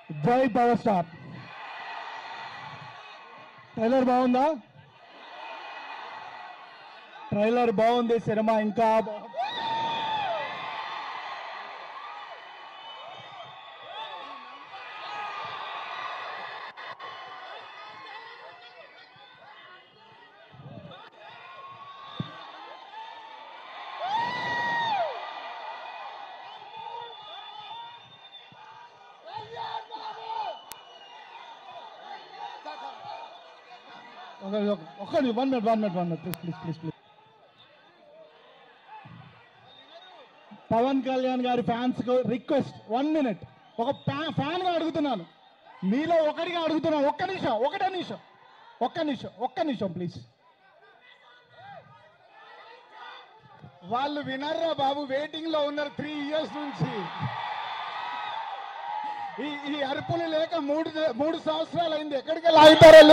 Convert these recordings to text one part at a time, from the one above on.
జై power star trailer బాగుందా trailer బాగుంది సినిమా ఇంకా బాగుంది ఒక్క one minute one minute one minute please please please please Pawan Kalyan గారి ఫ్యాన్స్ కు రిక్వెస్ట్ వన్ మినిట్ ఒక ఫ్యాన్ గా అడుగుతున్నాను మీలో ఒకటిగా అడుగుతున్నాను ఒక్క నిమిషం ఒకటే నిమిషం ఒక్క నిమిషం ఒక్క నిమిషం ప్లీజ్ వాళ్ళు వినర్రా బాబు వెయిటింగ్ లో ఉన్నారు త్రీ ఇయర్స్ నుంచి ఈ ఈ అరుపులు లేక మూడు మూడు సంవత్సరాలు అయింది ఎక్కడికి వెళ్ళి ఆగుతారు వాళ్ళు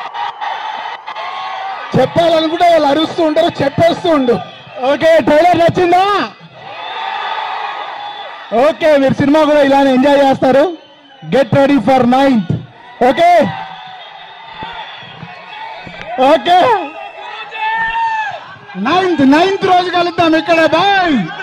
చెప్పాలనుకుంటే వాళ్ళు అరుస్తూ ఉంటారు చెప్పేస్తూ ఉండు ఓకే ట్రైలర్ నచ్చిందా ఓకే మీరు సినిమా కూడా ఇలానే ఎంజాయ్ చేస్తారు get ready for ninth okay okay ninth ninth రోజు కలుద్దాం ఇక్కడ బాయ్